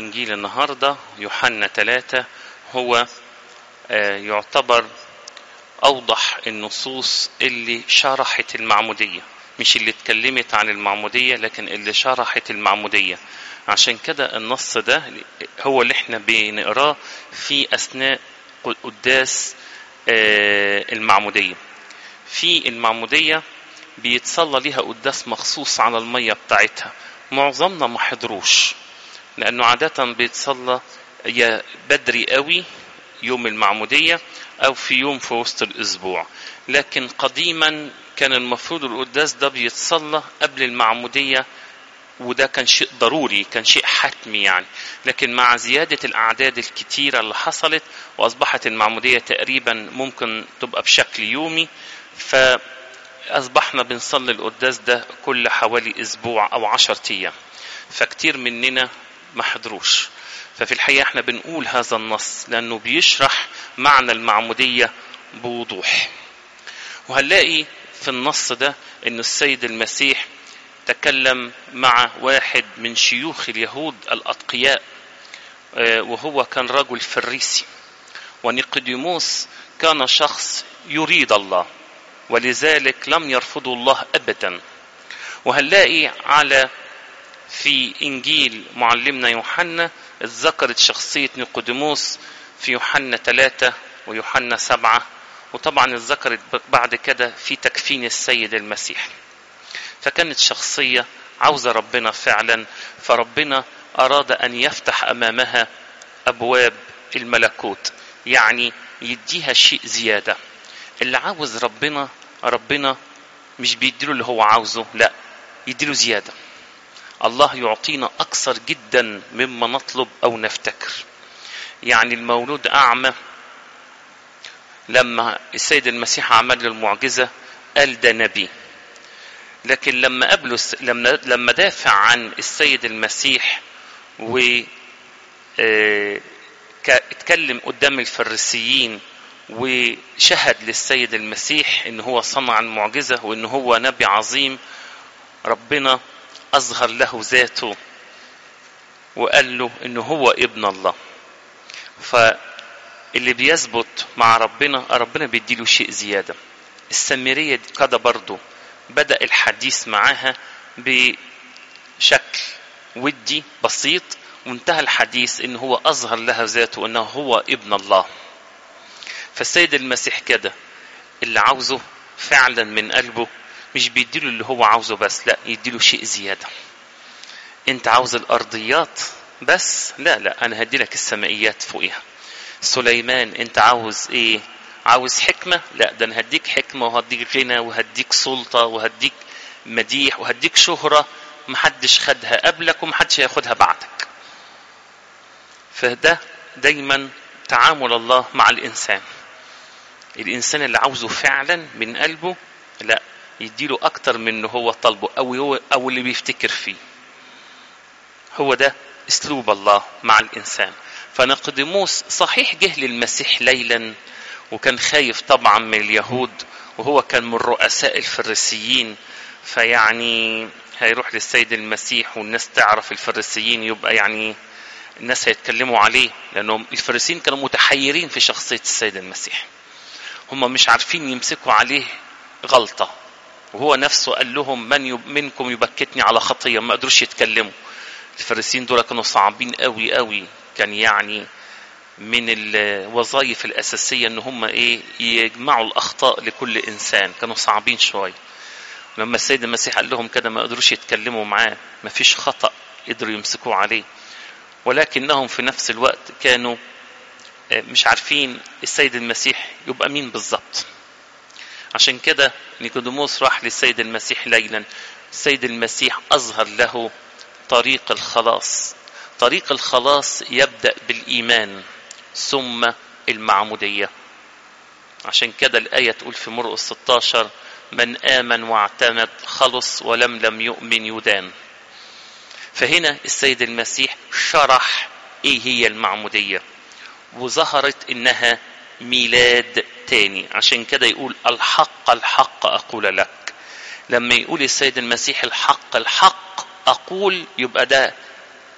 إنجيل النهاردة يوحنا ثلاثة هو يعتبر أوضح النصوص اللي شرحت المعمودية مش اللي اتكلمت عن المعمودية لكن اللي شرحت المعمودية عشان كده النص ده هو اللي احنا بنقراه في أثناء قداس المعمودية في المعمودية بيتصلى ليها قداس مخصوص على المية بتاعتها معظمنا ما حضروش لأنه عادة بيتصلى يا بدري قوي يوم المعمودية أو في يوم في وسط الأسبوع لكن قديما كان المفروض القداس ده بيتصلى قبل المعمودية وده كان شيء ضروري كان شيء حتمي يعني لكن مع زيادة الأعداد الكتيرة اللي حصلت وأصبحت المعمودية تقريبا ممكن تبقى بشكل يومي فأصبحنا بنصلي القداس ده كل حوالي أسبوع أو عشر أيام فكتير مننا ما حضروش ففي الحقيقة احنا بنقول هذا النص لأنه بيشرح معنى المعمودية بوضوح وهنلاقي في النص ده أن السيد المسيح تكلم مع واحد من شيوخ اليهود الأتقياء وهو كان رجل فريسي ونيقوديموس كان شخص يريد الله ولذلك لم يرفضوا الله أبدا وهنلاقي على في إنجيل معلمنا يوحنا اتذكرت شخصية نيقوديموس في يوحنا ثلاثة ويوحنا سبعة وطبعا اتذكرت بعد كده في تكفين السيد المسيح فكانت شخصية عاوزة ربنا فعلا فربنا أراد أن يفتح أمامها أبواب الملكوت يعني يديها شيء زيادة اللي عاوز ربنا ربنا مش بيديله اللي هو عاوزه لا يديله زيادة الله يعطينا أكثر جدا مما نطلب أو نفتكر يعني المولود أعمى لما السيد المسيح عمل له المعجزة قال ده نبي لكن لما قبله لما لما دافع عن السيد المسيح و اتكلم قدام الفريسيين وشهد للسيد المسيح ان هو صنع المعجزه وان هو نبي عظيم ربنا اظهر له ذاته وقال له انه هو ابن الله فاللي بيثبت مع ربنا ربنا بيديله شيء زياده السامريه كده برضه بدا الحديث معاها بشكل ودي بسيط وانتهى الحديث ان هو اظهر لها ذاته انه هو ابن الله فالسيد المسيح كده اللي عاوزه فعلا من قلبه مش بيديله اللي هو عاوزه بس لا يديله شيء زيادة انت عاوز الارضيات بس لا لا انا هديلك السمائيات فوقها سليمان انت عاوز ايه عاوز حكمة لا ده انا هديك حكمة وهديك غنى وهديك سلطة وهديك مديح وهديك شهرة محدش خدها قبلك ومحدش هياخدها بعدك فده دايما تعامل الله مع الانسان الانسان اللي عاوزه فعلا من قلبه لا يديله اكتر من اللي هو طالبه او هو او اللي بيفتكر فيه هو ده اسلوب الله مع الانسان فنقدموس صحيح جه للمسيح ليلا وكان خايف طبعا من اليهود وهو كان من رؤساء الفريسيين فيعني هيروح للسيد المسيح والناس تعرف الفريسيين يبقى يعني الناس هيتكلموا عليه لانهم الفريسيين كانوا متحيرين في شخصيه السيد المسيح هم مش عارفين يمسكوا عليه غلطه وهو نفسه قال لهم من يب منكم يبكتني على خطيه ما قدروش يتكلموا الفريسيين دول كانوا صعبين قوي قوي كان يعني من الوظائف الاساسيه ان هم ايه يجمعوا الاخطاء لكل انسان كانوا صعبين شويه لما السيد المسيح قال لهم كده ما قدروش يتكلموا معاه ما فيش خطا قدروا يمسكوه عليه ولكنهم في نفس الوقت كانوا مش عارفين السيد المسيح يبقى مين بالظبط عشان كده نيكوديموس راح للسيد المسيح ليلا السيد المسيح اظهر له طريق الخلاص طريق الخلاص يبدا بالايمان ثم المعموديه عشان كده الايه تقول في مرقس 16 من امن واعتمد خلص ولم لم يؤمن يدان فهنا السيد المسيح شرح ايه هي المعموديه وظهرت انها ميلاد تاني عشان كده يقول الحق الحق اقول لك لما يقول السيد المسيح الحق الحق اقول يبقى ده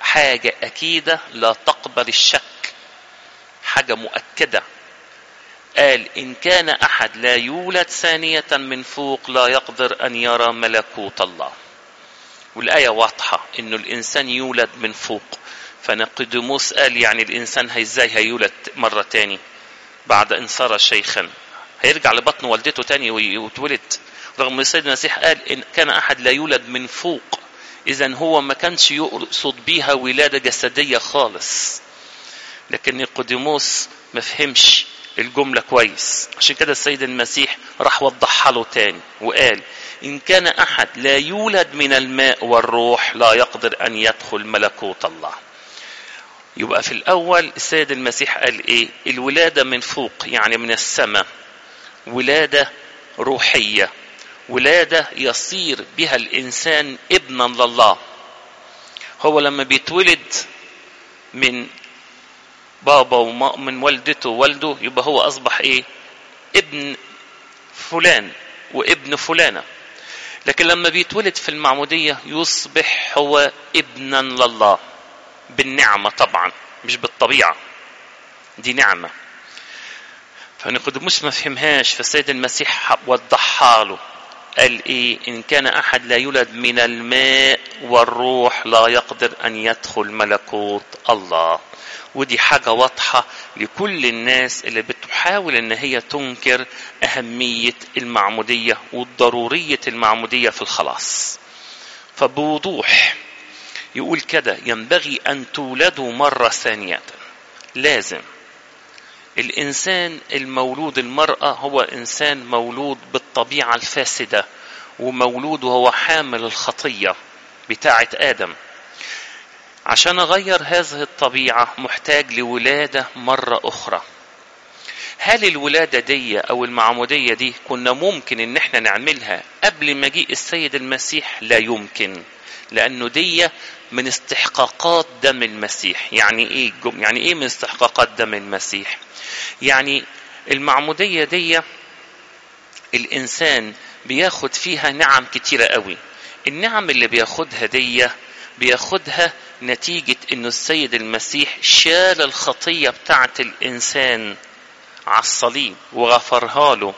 حاجة أكيدة لا تقبل الشك حاجة مؤكدة قال إن كان أحد لا يولد ثانية من فوق لا يقدر أن يرى ملكوت الله والآية واضحة إنه الإنسان يولد من فوق فنقدموس قال يعني الإنسان ازاي هيولد مرة تاني بعد إن صار شيخا هيرجع لبطن والدته تاني ويتولد رغم السيد المسيح قال إن كان أحد لا يولد من فوق إذا هو ما كانش يقصد بيها ولادة جسدية خالص لكن نيقوديموس ما فهمش الجملة كويس عشان كده السيد المسيح راح وضحها له تاني وقال إن كان أحد لا يولد من الماء والروح لا يقدر أن يدخل ملكوت الله يبقى في الأول السيد المسيح قال إيه الولادة من فوق يعني من السماء ولادة روحية ولادة يصير بها الإنسان ابنا لله هو لما بيتولد من بابا ومن والدته ووالده يبقى هو أصبح إيه ابن فلان وابن فلانة لكن لما بيتولد في المعمودية يصبح هو ابنا لله بالنعمة طبعا مش بالطبيعة دي نعمة فنقدموس ما فهمهاش فالسيد المسيح وضحها له قال ايه ان كان احد لا يولد من الماء والروح لا يقدر ان يدخل ملكوت الله ودي حاجة واضحة لكل الناس اللي بتحاول ان هي تنكر اهمية المعمودية والضرورية المعمودية في الخلاص فبوضوح يقول كده ينبغي ان تولدوا مرة ثانية لازم الانسان المولود المرأة هو انسان مولود بالطبيعة الفاسدة ومولود وهو حامل الخطية بتاعة ادم عشان اغير هذه الطبيعة محتاج لولادة مرة اخرى هل الولادة دي او المعمودية دي كنا ممكن ان احنا نعملها قبل مجيء السيد المسيح لا يمكن لانه دي من استحقاقات دم المسيح يعني ايه يعني ايه من استحقاقات دم المسيح يعني المعمودية دي الانسان بياخد فيها نعم كتيرة قوي النعم اللي بياخدها دي بياخدها نتيجة انه السيد المسيح شال الخطية بتاعة الانسان على الصليب وغفرها له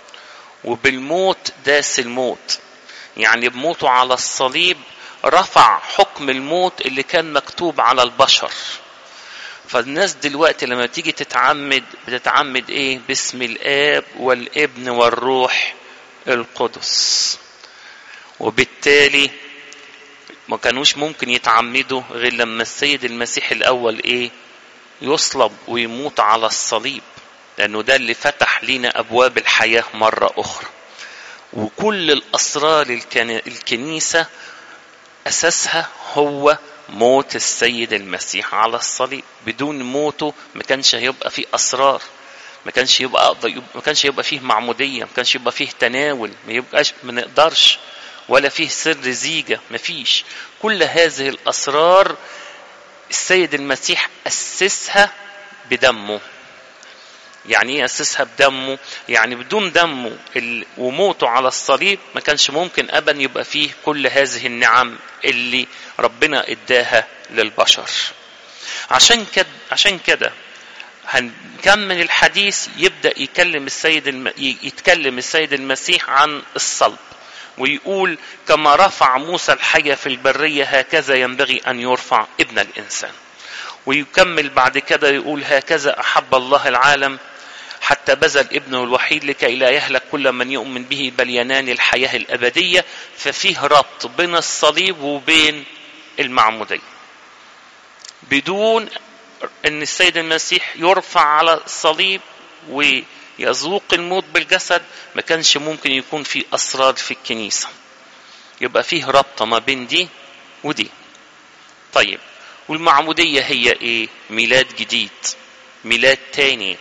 وبالموت داس الموت يعني بموته على الصليب رفع حكم الموت اللي كان مكتوب على البشر فالناس دلوقتي لما تيجي تتعمد بتتعمد ايه باسم الاب والابن والروح القدس وبالتالي ما كانوش ممكن يتعمدوا غير لما السيد المسيح الاول ايه يصلب ويموت على الصليب لانه ده اللي فتح لنا ابواب الحياه مره اخرى وكل الاسرار الكنيسه اساسها هو موت السيد المسيح على الصليب بدون موته ما كانش هيبقى فيه اسرار ما كانش يبقى ما كانش يبقى فيه معموديه ما كانش يبقى فيه تناول ما يبقاش ما نقدرش ولا فيه سر زيجه ما فيش كل هذه الاسرار السيد المسيح اسسها بدمه يعني ايه اسسها بدمه يعني بدون دمه وموته على الصليب ما كانش ممكن ابدا يبقى فيه كل هذه النعم اللي ربنا اداها للبشر عشان كده عشان كده هنكمل الحديث يبدا يكلم السيد الم... يتكلم السيد المسيح عن الصلب ويقول كما رفع موسى الحية في البرية هكذا ينبغي أن يرفع ابن الإنسان ويكمل بعد كده يقول هكذا أحب الله العالم حتى بذل ابنه الوحيد لكي لا يهلك كل من يؤمن به بل ينال الحياة الأبدية ففيه ربط بين الصليب وبين المعمودية بدون أن السيد المسيح يرفع على الصليب ويذوق الموت بالجسد ما كانش ممكن يكون في أسرار في الكنيسة يبقى فيه ربط ما بين دي ودي طيب والمعمودية هي ايه ميلاد جديد ميلاد تاني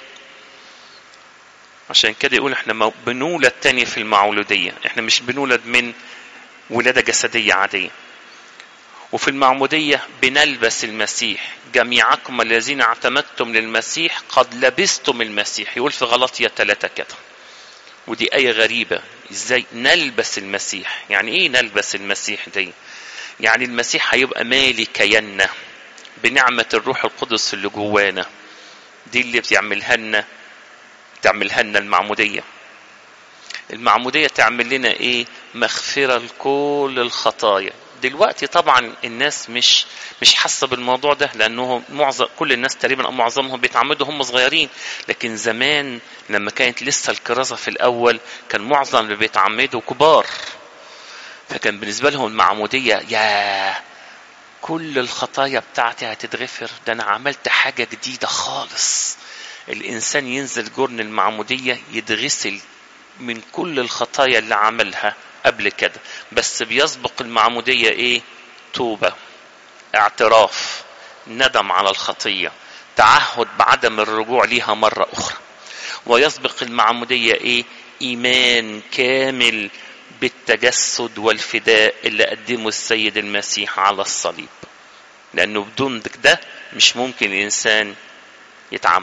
عشان كده يقول احنا بنولد تاني في المعمودية احنا مش بنولد من ولادة جسدية عادية وفي المعمودية بنلبس المسيح جميعكم الذين اعتمدتم للمسيح قد لبستم المسيح يقول في غلطية ثلاثة كده ودي آية غريبة ازاي نلبس المسيح يعني ايه نلبس المسيح دي يعني المسيح هيبقى مالي كينا بنعمة الروح القدس اللي جوانا دي اللي بتعملها لنا تعملها لنا المعمودية المعمودية تعمل لنا ايه مغفرة لكل الخطايا دلوقتي طبعا الناس مش مش حاسه بالموضوع ده لانه معظم كل الناس تقريبا او معظمهم بيتعمدوا هم صغيرين لكن زمان لما كانت لسه الكرازه في الاول كان معظم اللي بيتعمدوا كبار فكان بالنسبه لهم المعموديه يا كل الخطايا بتاعتي هتتغفر ده انا عملت حاجه جديده خالص الانسان ينزل جرن المعموديه يتغسل من كل الخطايا اللي عملها قبل كده بس بيسبق المعمودية ايه توبة اعتراف ندم على الخطية تعهد بعدم الرجوع ليها مرة أخرى ويسبق المعمودية ايه إيمان كامل بالتجسد والفداء اللي قدمه السيد المسيح على الصليب لأنه بدون ده مش ممكن الإنسان يتعمد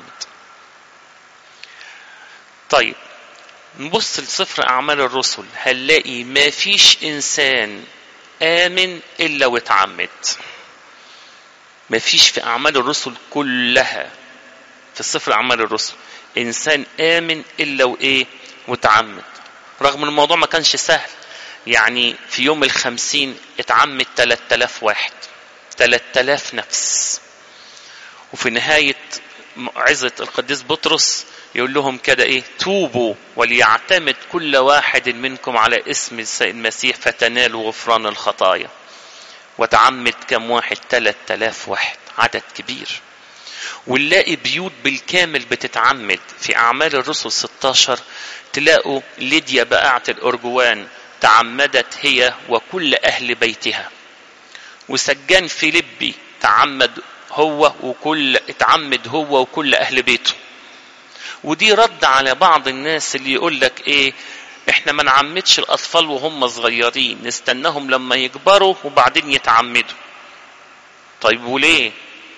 طيب نبص لسفر أعمال الرسل هنلاقي ما فيش إنسان آمن إلا واتعمد ما فيش في أعمال الرسل كلها في سفر أعمال الرسل إنسان آمن إلا وإيه واتعمد رغم ان الموضوع ما كانش سهل يعني في يوم الخمسين اتعمد 3000 واحد 3000 نفس وفي نهاية عزة القديس بطرس يقول لهم كده ايه توبوا وليعتمد كل واحد منكم على اسم المسيح فتنالوا غفران الخطايا وتعمد كم واحد 3000 واحد عدد كبير ونلاقي بيوت بالكامل بتتعمد في أعمال الرسل 16 تلاقوا ليديا بقاعة الأرجوان تعمدت هي وكل أهل بيتها وسجان فيليبي تعمد هو وكل اتعمد هو وكل أهل بيته ودي رد على بعض الناس اللي يقول لك ايه احنا ما نعمدش الاطفال وهم صغيرين نستناهم لما يكبروا وبعدين يتعمدوا طيب وليه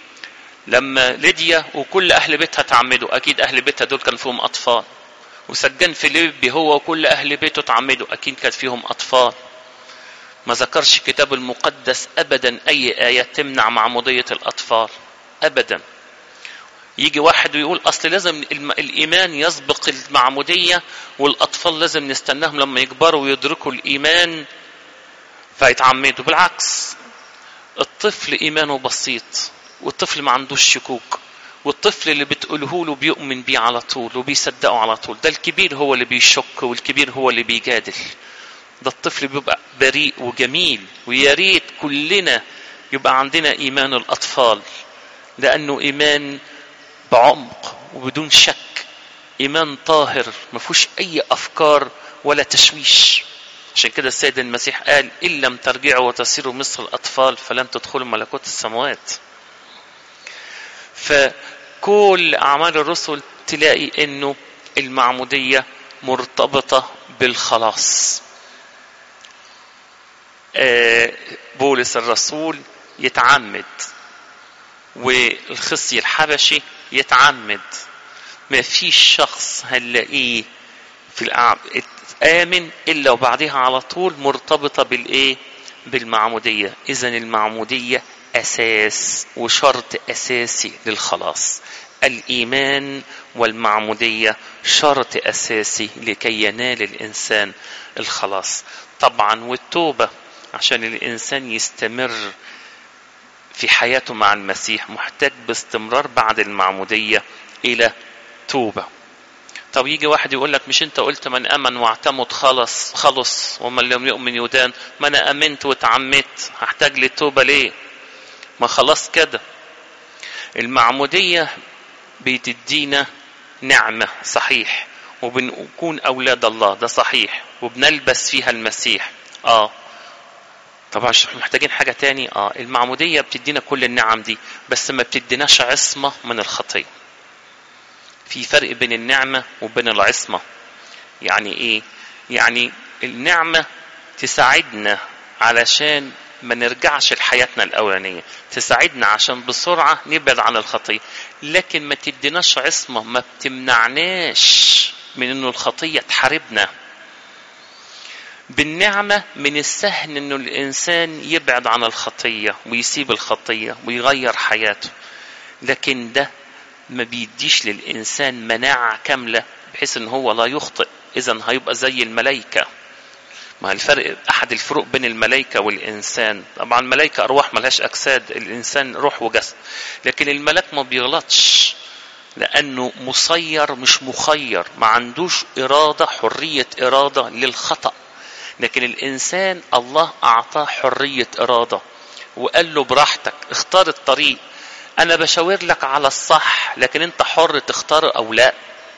لما ليديا وكل اهل بيتها تعمدوا اكيد اهل بيتها دول كان فيهم اطفال وسجان فيليبي هو وكل اهل بيته تعمدوا اكيد كان فيهم اطفال ما ذكرش الكتاب المقدس ابدا اي ايه تمنع معموديه الاطفال ابدا يجي واحد ويقول اصل لازم الايمان يسبق المعموديه والاطفال لازم نستناهم لما يكبروا ويدركوا الايمان فيتعمدوا بالعكس الطفل ايمانه بسيط والطفل ما عندوش شكوك والطفل اللي بتقوله له بيؤمن بيه على طول وبيصدقه على طول ده الكبير هو اللي بيشك والكبير هو اللي بيجادل ده الطفل بيبقى بريء وجميل ويا ريت كلنا يبقى عندنا ايمان الاطفال لانه ايمان بعمق وبدون شك ايمان طاهر ما فيهوش اي افكار ولا تشويش عشان كده السيد المسيح قال ان لم ترجعوا وتصيروا مثل الاطفال فلن تدخلوا ملكوت السماوات فكل اعمال الرسل تلاقي انه المعموديه مرتبطه بالخلاص بولس الرسول يتعمد والخصي الحبشي يتعمد ما فيش شخص هنلاقيه في الأعب... آمن إلا وبعدها على طول مرتبطة بالإيه؟ بالمعمودية إذا المعمودية أساس وشرط أساسي للخلاص الإيمان والمعمودية شرط أساسي لكي ينال الإنسان الخلاص طبعا والتوبة عشان الإنسان يستمر في حياته مع المسيح محتاج باستمرار بعد المعمودية إلى توبة طب يجي واحد يقول لك مش انت قلت من امن واعتمد خلص خلص ومن لم يؤمن يدان ما انا امنت واتعمدت هحتاج للتوبه ليه ما خلاص كده المعموديه بتدينا نعمه صحيح وبنكون اولاد الله ده صحيح وبنلبس فيها المسيح اه طبعا محتاجين حاجه تاني اه المعموديه بتدينا كل النعم دي بس ما بتديناش عصمه من الخطيه في فرق بين النعمة وبين العصمة يعني ايه يعني النعمة تساعدنا علشان ما نرجعش لحياتنا الأولانية تساعدنا عشان بسرعة نبعد عن الخطية لكن ما تديناش عصمة ما بتمنعناش من انه الخطية تحاربنا بالنعمة من السهل انه الانسان يبعد عن الخطية ويسيب الخطية ويغير حياته لكن ده ما بيديش للانسان مناعة كاملة بحيث ان هو لا يخطئ اذا هيبقى زي الملائكة ما الفرق احد الفروق بين الملائكة والانسان طبعا الملائكة ارواح ملهاش اجساد الانسان روح وجسد لكن الملاك ما بيغلطش لانه مسير مش مخير ما عندوش اراده حريه اراده للخطا لكن الانسان الله اعطاه حريه اراده وقال له براحتك اختار الطريق انا بشاور لك على الصح لكن انت حر تختار او لا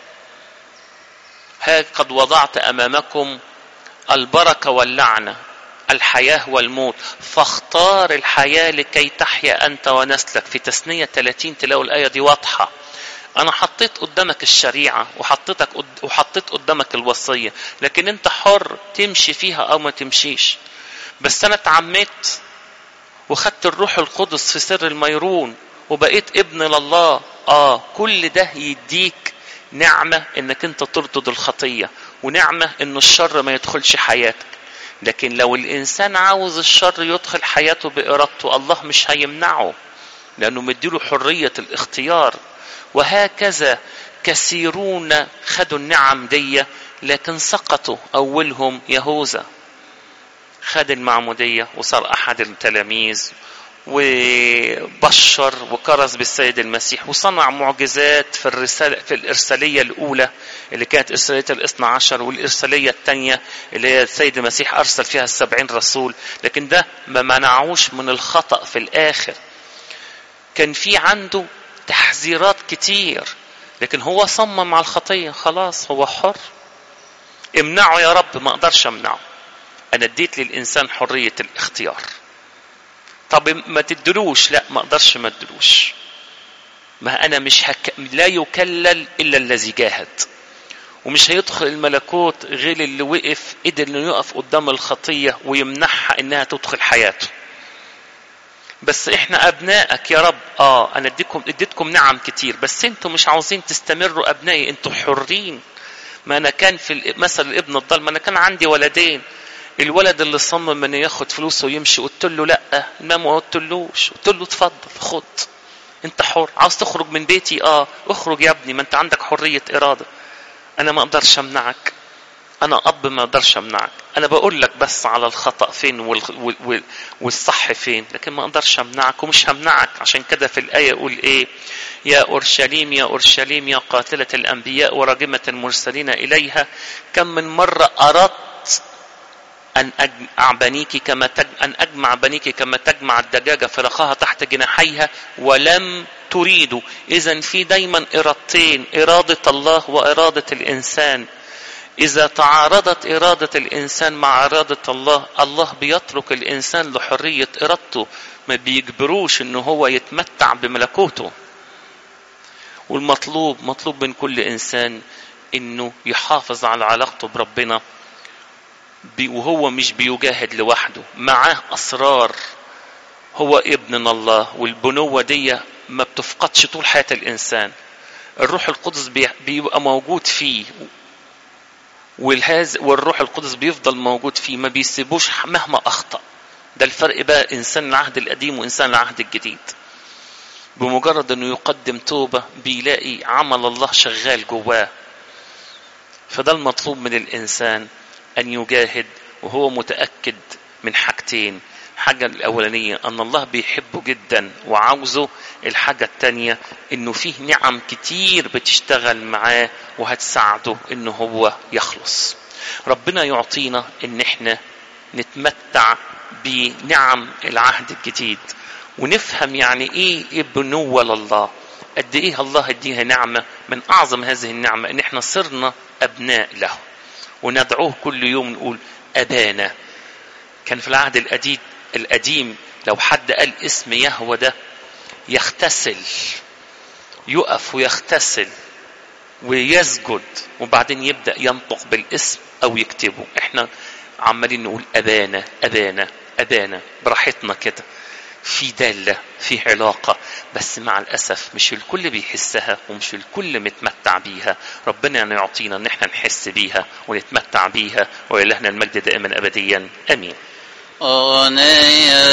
ها قد وضعت امامكم البركه واللعنه الحياه والموت فاختار الحياه لكي تحيا انت ونسلك في تثنيه 30 تلاقوا الايه دي واضحه انا حطيت قدامك الشريعه وحطيتك وحطيت قدامك الوصيه لكن انت حر تمشي فيها او ما تمشيش بس انا اتعميت وخدت الروح القدس في سر الميرون وبقيت ابن لله اه كل ده يديك نعمه انك انت ترضد الخطيه ونعمه ان الشر ما يدخلش حياتك لكن لو الانسان عاوز الشر يدخل حياته بارادته الله مش هيمنعه لانه مديله حريه الاختيار وهكذا كثيرون خدوا النعم دي لكن سقطوا اولهم يهوذا خد المعموديه وصار احد التلاميذ وبشر وكرز بالسيد المسيح وصنع معجزات في الرسالة في الإرسالية الأولى اللي كانت إرسالية الاثنى عشر والإرسالية الثانية اللي هي السيد المسيح أرسل فيها السبعين رسول لكن ده ما منعوش من الخطأ في الآخر كان في عنده تحذيرات كتير لكن هو صمم على الخطية خلاص هو حر امنعه يا رب ما اقدرش امنعه انا اديت للانسان حرية الاختيار طب ما تدلوش لا ما اقدرش ما ادلوش ما انا مش هك... لا يكلل الا الذي جاهد ومش هيدخل الملكوت غير اللي وقف قدر انه يقف قدام الخطيه ويمنعها انها تدخل حياته بس احنا ابنائك يا رب اه انا اديكم اديتكم نعم كتير بس انتوا مش عاوزين تستمروا ابنائي انتوا حرين ما انا كان في مثل الابن الضال ما انا كان عندي ولدين الولد اللي صمم انه ياخد فلوسه ويمشي قلت له لا ما ما قلتلوش قلت له اتفضل خد انت حر عاوز تخرج من بيتي اه اخرج يا ابني ما انت عندك حريه اراده انا ما اقدرش امنعك انا اب ما اقدرش امنعك انا بقول لك بس على الخطا فين وال... وال... والصح فين لكن ما اقدرش امنعك ومش همنعك عشان كده في الايه يقول ايه يا اورشليم يا اورشليم يا قاتله الانبياء وراجمه المرسلين اليها كم من مره اردت أن أجمع بنيك كما تج... أن أجمع بنيك كما تجمع الدجاجة فرخها تحت جناحيها ولم تريدوا إذا في دايما إرادتين إرادة الله وإرادة الإنسان إذا تعارضت إرادة الإنسان مع إرادة الله الله بيترك الإنسان لحرية إرادته ما بيجبروش إن هو يتمتع بملكوته والمطلوب مطلوب من كل إنسان إنه يحافظ على علاقته بربنا وهو مش بيجاهد لوحده معاه أسرار هو ابن الله والبنوة دي ما بتفقدش طول حياة الإنسان الروح القدس بيبقى موجود فيه والهاز والروح القدس بيفضل موجود فيه ما بيسيبوش مهما أخطأ ده الفرق بقى إنسان العهد القديم وإنسان العهد الجديد بمجرد أنه يقدم توبة بيلاقي عمل الله شغال جواه فده المطلوب من الإنسان أن يجاهد وهو متأكد من حاجتين الحاجة الأولانية أن الله بيحبه جدا وعاوزه الحاجة التانية إنه فيه نعم كتير بتشتغل معاه وهتساعده إنه هو يخلص ربنا يعطينا إن إحنا نتمتع بنعم العهد الجديد ونفهم يعني إيه البنوة لله قد إيه الله اديها نعمة من أعظم هذه النعمة إن إحنا صرنا أبناء له وندعوه كل يوم نقول أبانا كان في العهد القديم القديم لو حد قال اسم يهوى ده يغتسل يقف ويغتسل ويسجد وبعدين يبدأ ينطق بالاسم أو يكتبه احنا عمالين نقول أبانا أبانا أبانا براحتنا كده في دالة في علاقة بس مع الأسف مش الكل بيحسها ومش الكل متمتع بيها ربنا أن يعطينا أن احنا نحس بيها ونتمتع بيها ولله المجد دائما أبديا أمين أغنية